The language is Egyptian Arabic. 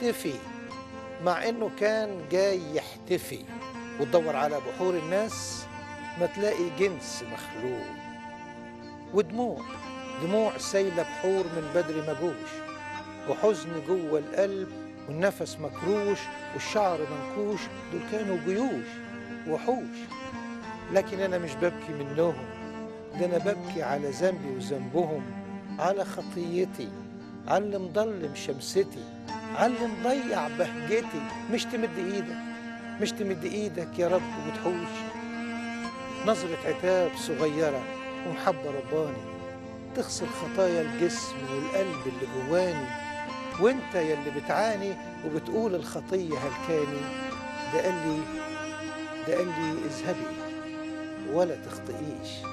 يختفي مع انه كان جاي يحتفي وتدور على بحور الناس ما تلاقي جنس مخلوق ودموع دموع سايله بحور من بدري ما جوش وحزن جوه القلب والنفس مكروش والشعر منكوش دول كانوا جيوش وحوش لكن انا مش ببكي منهم ده انا ببكي على ذنبي وذنبهم على خطيتي على اللي مضلم شمستي على اللي مضيع بهجتي مش تمد ايدك مش تمد ايدك يا رب وتحوش نظرة عتاب صغيرة ومحبة رباني تغسل خطايا الجسم والقلب اللي جواني وانت يلي بتعاني وبتقول الخطية هلكاني ده قال لي ده قال لي اذهبي ولا تخطئيش